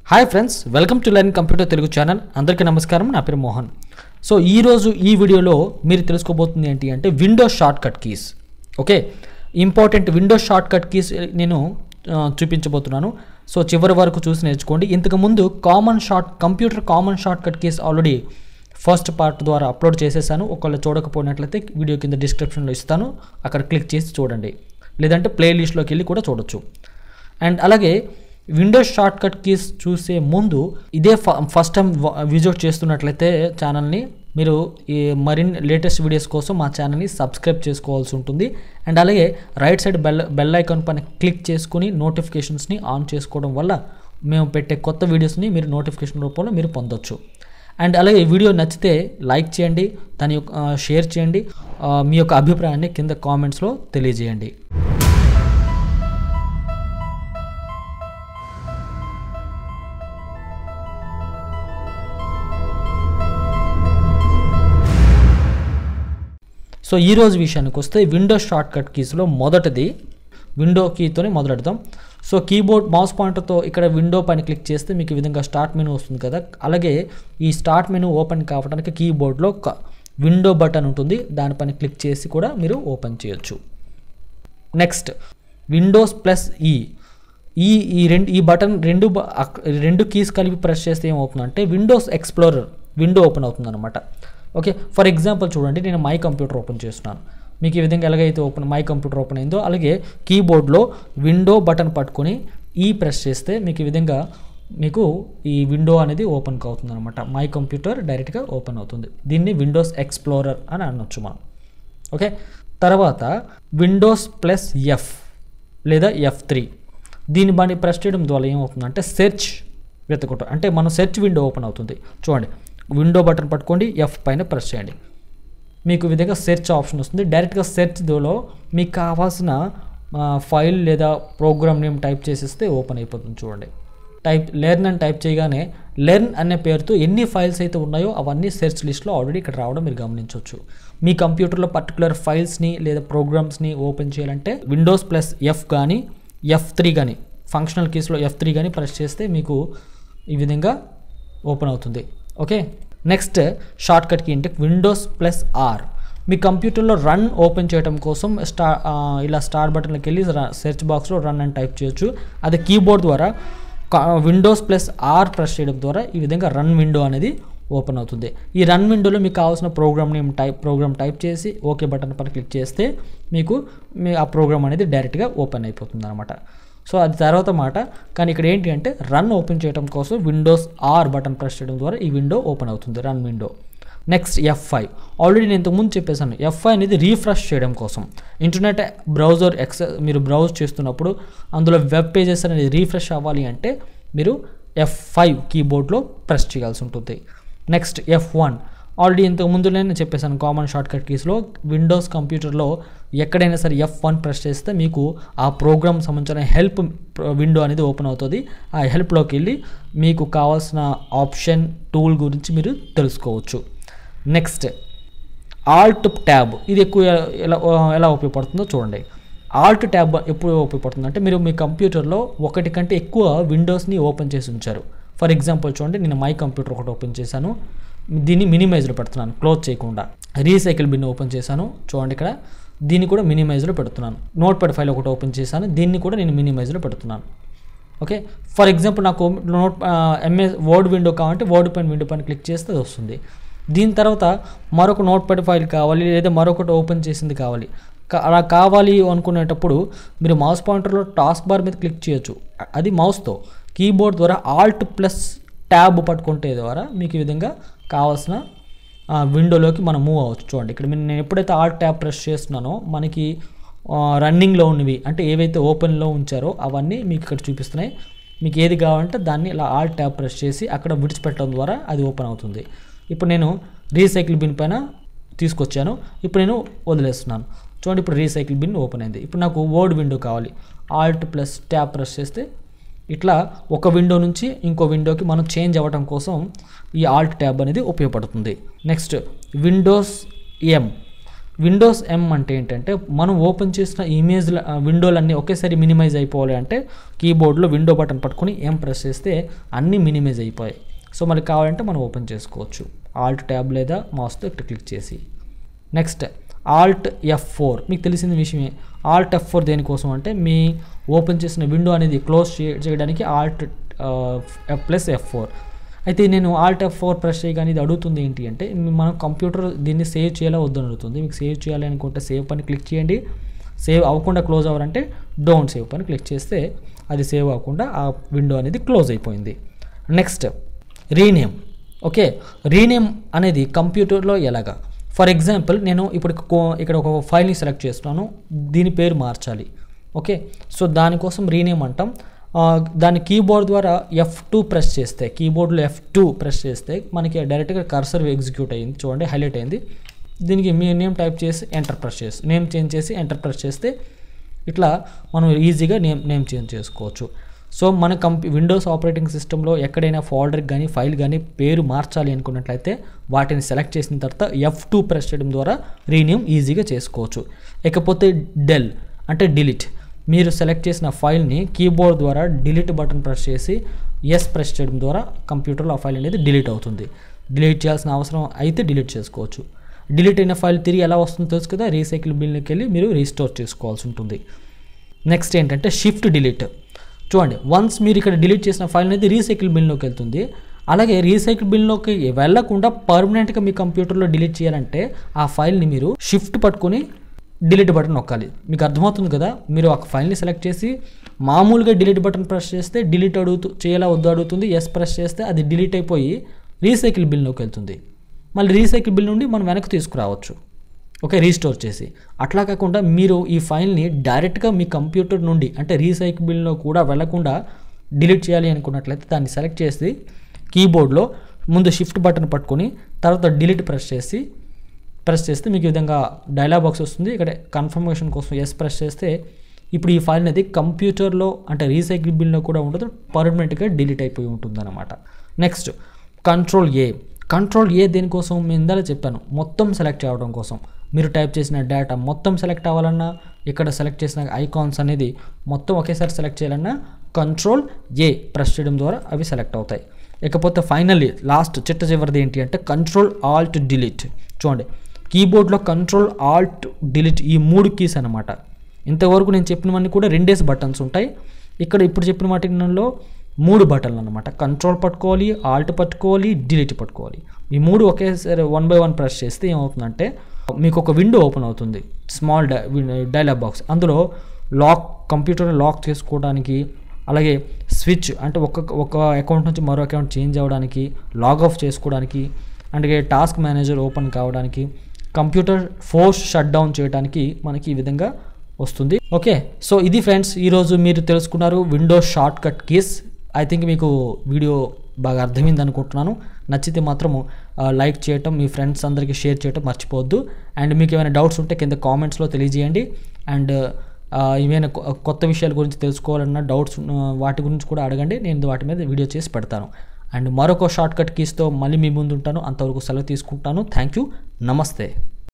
hi friends welcome to learn computer Telugu channel అందరికీ నమస్కారం నా పేరు మోహన్ సో ఈరోజు ఈ వీడియోలో మీరు తెలుసుకోబోతుంది ఏంటి అంటే Windows shortcut keys okay important Windows shortcut keys నేను ఆ, చూపించబోతున్నాను సో చివరి వరకు చూసి నేర్చుకోండి ఇంతకుముందు common short computer common shortcut keys already first part ద్వారా అప్లోడ్ చేసేసాను ఒకవేళ చూడకపోయినట్లయితే వీడియో కింద డిస్క్రిప్షన్లో ఇస్తాను అక్కడ క్లిక్ చేసి చూడండి లేదంటే ప్లేలిస్ట్లోకి వెళ్ళి కూడా చూడొచ్చు అండ్ అలాగే విండోస్ షార్ట్ కట్ కీస్ చూసే ముందు ఇదే ఫ- ఫస్ట్ టైం వ- విజిట్ చేస్తున్నట్లయితే ఛానల్ని మీరు ఈ మరిన్ని లేటెస్ట్ వీడియోస్ కోసం మా ఛానల్ని సబ్స్క్రైబ్ చేసుకోవాల్సి ఉంటుంది అండ్ అలాగే right side bell bell icon పైన క్లిక్ చేసుకుని నోటిఫికేషన్స్ని ఆన్ చేసుకోవడం వల్ల మేము పెట్టే కొత్త వీడియోస్ని మీరు నోటిఫికేషన్ రూపంలో మీరు పొందొచ్చు అండ్ అలాగే ఈ వీడియో నచ్చితే లైక్ చేయండి దాని యొక్క ఆ, షేర్ చేయండి ఆ, మీ యొక్క అభిప్రాయాన్ని కింద కామెంట్స్లో తెలియజేయండి సో ఈ రోజు విషయానికి వస్తే విండోస్ షార్ట్ కట్ కీస్లో మొదటిది విండో కీతోనే మొదలెడదాం సో కీబోర్డ్ మౌస్ పాయింటర్తో ఇక్కడ విండో పైన క్లిక్ చేస్తే మీకు ఈ విధంగా స్టార్ట్ మెనూ వస్తుంది కదా అలాగే ఈ స్టార్ట్ మెనూ ఓపెన్ కావడానికి కీబోర్డ్లో విండో బటన్ ఉంటుంది దానిపైన క్లిక్ చేసి కూడా మీరు ఓపెన్ చేయొచ్చు నెక్స్ట్ విండోస్ ప్లస్ ఈ ఈ ఈ రెండు ఈ బటన్ రెండు బ- అక్- రెండు కీస్ కలిపి ప్రెస్ చేస్తే ఏమవుతుందంటే విండోస్ ఎక్స్ప్లోరర్ విండో ఓపెన్ అవుతుంది అనమాట ఓకే ఫర్ ఎగ్జాంపుల్ చూడండి నేను మై కంప్యూటర్ ఓపెన్ చేస్తున్నాను మీకు ఈ విధంగా ఎలాగైతే ఓపెన్ మై కంప్యూటర్ ఓపెన్ అయిందో అలాగే కీబోర్డ్లో విండో బటన్ పట్టుకొని ఈ ప్రెస్ చేస్తే మీకు ఈ విధంగా మీకు ఈ విండో అనేది ఓపెన్ అవుతుంది అనమాట మై కంప్యూటర్ డైరెక్ట్గా ఓపెన్ అవుతుంది దీన్ని విండోస్ ఎక్స్ప్లోరర్ అని అనొచ్చు మనం ఓకే తర్వాత విండోస్ ప్లస్ ఎఫ్ లేదా ఎఫ్ త్రీ దీన్ని బాగా ప్రెస్ చేయడం ద్వారా ఏమవుతుందంటే సెర్చ్ వెతకటం అంటే మన సెర్చ్ విండో ఓపెన్ అవుతుంది చూడండి విండో బటన్ పట్టుకోండి ఎఫ్ పైన ప్రెస్ చేయండి మీకు ఈ విధంగా సెర్చ్ ఆప్షన్ వస్తుంది డైరెక్ట్గా సెర్చ్ దోలో మీకు కావాల్సిన ఆ, ఫైల్ లేదా ప్రోగ్రామ్ నేమ్ టైప్ చేసేస్తే ఓపెన్ అయిపోతుంది చూడండి టైప్ లెర్న్ అని టైప్ చేయగానే లెర్న్ అనే పేరుతో ఎన్ని ఫైల్స్ అయితే ఉన్నాయో అవన్నీ సెర్చ్ లిస్ట్లో ఆల్రెడీ ఇక్కడ రావడం మీరు గమనించవచ్చు మీ కంప్యూటర్లో పర్టికులర్ ఫైల్స్ని లేదా ప్రోగ్రామ్స్ని ఓపెన్ చేయాలంటే విండోస్ ప్లస్ ఎఫ్ కానీ ఎఫ్ త్రీ కానీ ఫంక్షనల్ కీస్లో ఎఫ్ త్రీ కానీ ప్రెస్ చేస్తే మీకు ఈ విధంగా ఓపెన్ అవుతుంది ఓకే నెక్స్ట్ షార్ట్ కట్కి ఏంటి విండోస్ ప్లస్ ఆర్ మీ కంప్యూటర్లో రన్ ఓపెన్ చేయడం కోసం స్టా ఆ, ఇలా స్టార్ బటన్లోకి వెళ్ళి సెర్చ్ బాక్స్లో రన్ అని టైప్ చేయొచ్చు అది కీబోర్డ్ ద్వారా విండోస్ ప్లస్ ఆర్ ప్రెస్ చేయడం ద్వారా ఈ విధంగా రన్ విండో అనేది ఓపెన్ అవుతుంది ఈ రన్ విండోలో మీకు కావాల్సిన program name type program type చేసి ఓకే బటన్ పైన క్లిక్ చేస్తే మీకు మీ ఆ ప్రోగ్రామ్ అనేది డైరెక్ట్గా ఓపెన్ అయిపోతుంది అనమాట సో అది తర్వాత మాట కానీ ఇక్కడ ఏంటి అంటే రన్ ఓపెన్ చేయడం కోసం విండోస్ ఆర్ బటన్ ప్రెస్ చేయడం ద్వారా ఈ విండో ఓపెన్ అవుతుంది run window next F five already నేను ఇంతకుముందు చెప్పేశాను ఎఫ్ ఫైవ్ అనేది రీఫ్రెష్ చేయడం కోసం ఇంటర్నెట్ బ్రౌజర్ ఎక్స మీరు బ్రౌజ్ చేస్తున్నప్పుడు అందులో వెబ్ పేజెస్ అనేది రీఫ్రెష్ అవ్వాలి అంటే మీరు ఎఫ్ ఫైవ్ కీబోర్డ్లో ప్రెస్ చేయాల్సి ఉంటుంది నెక్స్ట్ ఎఫ్ వన్ ఆల్రెడీ ఇంతకు ముందు నేను చెప్పేశాను కామన్ షార్ట్ కట్ కీస్లో విండోస్ కంప్యూటర్లో ఎక్కడైనా సరే ఎఫ్ వన్ ప్రెస్ చేస్తే మీకు ఆ ప్రోగ్రామ్ సంబంధించిన హెల్ప్ విండో అనేది ఓపెన్ అవుతుంది ఆ హెల్ప్లోకి వెళ్ళి మీకు కావాల్సిన ఆప్షన్ టూల్ గురించి మీరు తెలుసుకోవచ్చు నెక్స్ట్ ఆల్ట్ ట్యాబ్ ఇది ఎక్కువ ఎలా ఎలా ఉపయోగపడుతుందో చూడండి ఆల్ట్ ట్యాబ్ ఎప్పుడు ఉపయోగపడుతుంది అంటే మీరు మీ కంప్యూటర్లో ఒకటి కంటే ఎక్కువ విండోస్ని ఓపెన్ చేసి ఉంచారు ఫర్ ఎగ్జాంపుల్ చూడండి నేను మై కంప్యూటర్ ఒకటి ఓపెన్ చేశాను దీన్ని మినిమైజ్లో పెడుతున్నాను క్లోజ్ చేయకుండా రీసైకిల్ బిన్ ఓపెన్ చేశాను చూడండి ఇక్కడ దీన్ని కూడా మినిమైజ్లో పెడుతున్నాను నోట్ ప్యాడ్ ఫైల్ ఒకటి ఓపెన్ చేశాను దీన్ని కూడా నేను మినిమైజ్లో పెడుతున్నాను ఓకే ఫర్ ఎగ్జాంపుల్ నాకు నోట్ ఎంఎస్ వర్డ్ విండో కావాలంటే వర్డ్ పైన విండో పైన క్లిక్ చేస్తే అది వస్తుంది దీని తర్వాత మరొక నోట్ ప్యాడ్ ఫైల్ కావాలి లేదా మరొకటి ఓపెన్ చేసింది కావాలి కా- అలా కావాలి అనుకునేటప్పుడు మీరు మౌస్ పాయింటర్లో టాస్క్ బార్ మీద క్లిక్ చేయొచ్చు అ- అది మౌస్తో కీబోర్డ్ ద్వారా ఆల్ట్ ప్లస్ ట్యాబ్ పట్టుకుంటే ద్వారా మీకు ఈ విధంగా కావాల్సిన ఆ, విండోలోకి మనం మూవ్ అవ్వచ్చు చూడండి ఇక్కడ మీరు నేను ఎప్పుడైతే ఆల్ట్ ట్యాబ్ ప్రెస్ చేస్తున్నానో మనకి ఆ, రన్నింగ్లో ఉన్నవి అంటే ఏవైతే ఓపెన్లో ఉంచారో అవన్నీ మీకు ఇక్కడ చూపిస్తున్నాయి మీకు ఏది కావాలంటే దాన్ని ఇలా ఆల్ట్ ట్యాబ్ ప్రెస్ చేసి అక్కడ విడిచిపెట్టడం ద్వారా అది ఓపెన్ అవుతుంది ఇప్పుడు నేను రీసైకిల్ బిన్ పైన తీసుకొచ్చాను ఇప్పుడు నేను వదిలేస్తున్నాను చూడండి ఇప్పుడు రీసైకిల్ బిన్ ఓపెన్ అయింది ఇప్పుడు నాకు వర్డ్ విండో కావాలి ఆల్ట్ ప్లస్ ట్యాబ్ ప్రెస్ చేస్తే ఇట్లా ఒక విండో నుంచి ఇంకో విండోకి మనం చేంజ్ అవ్వడం కోసం ఈ ఆల్ట్ ట్యాబ్ అనేది ఉపయోగపడుతుంది next Windows M Windows M అంటే ఏంటంటే మనం ఓపెన్ చేసిన ఇమేజ్ విండోలన్నీ ఒకేసారి మినిమైజ్ అయిపోవాలి అంటే కీబోర్డ్లో విండో బటన్ పట్టుకొని ఎం ప్రెస్ చేస్తే అన్నీ మినిమైజ్ అయిపోయాయి సో మనకి కావాలంటే మనం ఓపెన్ చేసుకోవచ్చు ఆల్ట్ ట్యాబ్ లేదా మౌస్తో ఇక్కడ క్లిక్ చేసి నెక్స్ట్ ఆల్ట్ ఎఫ్ ఫోర్ మీకు తెలిసిన విషయమే ఆల్ట్ ఎఫ్ ఫోర్ దేనికోసం అంటే మీ ఓపెన్ చేసిన విండో అనేది క్లోజ్ చేయడానికి alt F plus F four అయితే నేను ఆల్ట్ ఎఫ్ ఫోర్ ప్రెస్ చేయగానే ఇది అడుగుతుంది ఏంటి అంటే మనం కంప్యూటర్ దీన్ని సేవ్ చేయాలా వద్దని అడుగుతుంది మీకు సేవ్ చేయాలి అనుకుంటే సేవ్ పని క్లిక్ చేయండి సేవ్ అవ్వకుండా క్లోజ్ అవ్వాలంటే డోంట్ సేవ్ పని క్లిక్ చేస్తే అది సేవ్ అవ్వకుండా ఆ విండో అనేది క్లోజ్ అయిపోయింది నెక్స్ట్ రీనేమ్ ఓకే రీనేమ్ అనేది కంప్యూటర్లో ఎలాగా ఫర్ ఎగ్జాంపుల్ నేను ఇప్పుడు కో- ఇక్కడ ఒక ఫైల్ని సెలెక్ట్ చేస్తున్నాను దీని పేరు మార్చాలి ఓకే సో దానికోసం రీనేమ్ అంటాం ఆ, దాని కీబోర్డ్ ద్వారా ఎఫ్ టూ ప్రెస్ చేస్తే కీబోర్డ్లో ఎఫ్ టూ ప్రెస్ చేస్తే మనకి డైరెక్ట్గా కర్సర్ ఎగ్జిక్యూట్ అయ్యింది చూడండి హైలైట్ అయింది దీనికి మీ నేమ్ టైప్ చేసి ఎంటర్ ప్రెస్ చేసి నేమ్ చేంజ్ చేసి ఎంటర్ ప్రెస్ చేస్తే ఇట్లా మనం ఈజీగా నేమ్ నేమ్ చేంజ్ చేసుకోవచ్చు సో మన కంపి విండోస్ ఆపరేటింగ్ సిస్టంలో ఎక్కడైనా ఫోల్డర్ కానీ ఫైల్ కానీ పేరు మార్చాలి అనుకున్నట్లయితే వాటిని సెలెక్ట్ చేసిన తర్వాత ఎఫ్ టూ ప్రెస్ చేయడం ద్వారా రీనేమ్ ఈజీగా చేసుకోవచ్చు ఇకపోతే డెల్ అంటే డిలీట్ మీరు సెలెక్ట్ చేసిన ఫైల్ని కీబోర్డ్ ద్వారా డిలీట్ బటన్ ప్రెస్ చేసి ఎస్ ప్రెస్ చేయడం ద్వారా కంప్యూటర్లో ఆ ఫైల్ అనేది డిలీట్ అవుతుంది డిలీట్ చేయాల్సిన అవసరం అయితే డిలీట్ చేసుకోవచ్చు డిలీట్ అయిన ఫైల్ తిరిగి ఎలా వస్తుందో తెలుసు కదా రీసైకిల్ బిల్కి వెళ్ళి మీరు రీస్టోర్ చేసుకోవాల్సి ఉంటుంది నెక్స్ట్ ఏంటంటే షిఫ్ట్ డిలీట్ చూడండి వన్స్ మీరు ఇక్కడ డిలీట్ చేసిన ఫైల్ అనేది రీసైకిల్ బిల్లోకి వెళ్తుంది అలాగే రీసైకిల్ బిల్లోకి వెళ్ళకుండా పర్మనెంట్గా మీ కంప్యూటర్లో డిలీట్ చేయాలంటే ఆ ఫైల్ని మీరు షిఫ్ట్ పట్టుకొని డిలీట్ బటన్ నొక్కాలి మీకు అర్థమవుతుంది కదా మీరు ఒక ఫైల్ని సెలెక్ట్ చేసి మామూలుగా డిలీట్ బటన్ ప్రెస్ చేస్తే డిలీట్ అడుగుతూ చేయాలా వద్దు అడుగుతుంది ఎస్ ప్రెస్ చేస్తే అది డిలీట్ అయిపోయి రీసైకిల్ బిల్లోకి వెళ్తుంది మళ్ళీ రీసైకిల్ బిల్ నుండి మనం వెనక్కి తీసుకురావచ్చు ఓకే రీస్టోర్ చేసి అట్లా కాకుండా మీరు ఈ ఫైల్ని డైరెక్ట్గా మీ కంప్యూటర్ నుండి అంటే రీసైకిల్ బిల్లో కూడా వెళ్లకుండా డిలీట్ చేయాలి అనుకున్నట్లయితే దాన్ని సెలెక్ట్ చేసి కీబోర్డ్లో ముందు షిఫ్ట్ బటన్ పట్టుకొని తర్వాత డిలీట్ ప్రెస్ చేసి ప్రెస్ చేస్తే మీకు ఈ విధంగా డైలాగ్ బాక్స్ వస్తుంది ఇక్కడ కన్ఫర్మేషన్ కోసం ఎస్ ప్రెస్ చేస్తే ఇప్పుడు ఈ ఫైల్ అనేది కంప్యూటర్లో అంటే రీసైకిల్ బిల్లో కూడా ఉండదు పర్మనెంట్గా డిలీట్ అయిపోయి ఉంటుంది అనమాట next control A control A దేనికోసం మేము ఇందాక చెప్పాను మొత్తం సెలెక్ట్ అవ్వడం కోసం మీరు టైప్ చేసిన డేటా మొత్తం సెలెక్ట్ అవ్వాలన్నా ఇక్కడ సెలెక్ట్ చేసిన ఐకాన్స్ అనేది మొత్తం ఒకేసారి సెలెక్ట్ చేయాలన్నా కంట్రోల్ ఏ ప్రెస్ చేయడం ద్వారా అవి సెలెక్ట్ అవుతాయి ఇకపోతే ఫైనల్లీ లాస్ట్ చిట్ట చివరిది ఏంటి అంటే కంట్రోల్ ఆల్ట్ డిలీట్ చూడండి కీబోర్డ్లో కంట్రోల్ ఆల్ట్ డిలీట్ ఈ మూడు కీస్ అనమాట ఇంతవరకు నేను చెప్పినవన్నీ కూడా రెండేసి బటన్స్ ఉంటాయి ఇక్కడ ఇప్పుడు చెప్పిన వాటిలో మూడు బటన్లు అనమాట కంట్రోల్ పట్టుకోవాలి ఆల్ట్ పట్టుకోవాలి డిలీట్ పట్టుకోవాలి ఈ మూడు ఒకేసారి వన్ బై వన్ ప్రెస్ చేస్తే ఏమవుతుందంటే మీకు ఒక విండో ఓపెన్ అవుతుంది స్మాల్ డై డైలాగ్ బాక్స్ అందులో లాక్ కంప్యూటర్ లాక్ చేసుకోవడానికి అలాగే స్విచ్ అంటే ఒక ఒక అకౌంట్ నుంచి మరో అకౌంట్ చేంజ్ అవ్వడానికి లాగ్ ఆఫ్ చేసుకోవడానికి అంటే టాస్క్ మేనేజర్ ఓపెన్ కావడానికి కంప్యూటర్ ఫోర్స్ షట్ డౌన్ చేయడానికి మనకి ఈ విధంగా వస్తుంది ఓకే సో ఇది ఫ్రెండ్స్ ఈరోజు మీరు తెలుసుకున్నారు Windows shortcut keys I think మీకు వీడియో బాగా అర్థమైంది అనుకుంటున్నాను నచ్చితే మాత్రము లైక్ చేయటం మీ ఫ్రెండ్స్ అందరికీ షేర్ చేయటం మర్చిపోవద్దు అండ్ మీకు ఏమైనా డౌట్స్ ఉంటే కింద కామెంట్స్లో తెలియజేయండి అండ్ ఏమైనా కొ- కొత్త విషయాల గురించి తెలుసుకోవాలన్నా డౌట్స్ వాటి గురించి కూడా అడగండి నేను వాటి మీద వీడియో చేసి పెడతాను అండ్ మరొక షార్ట్ కట్ కీస్తో మళ్ళీ మీ ముందు ఉంటాను అంతవరకు సెలవు తీసుకుంటాను థ్యాంక్ యూ నమస్తే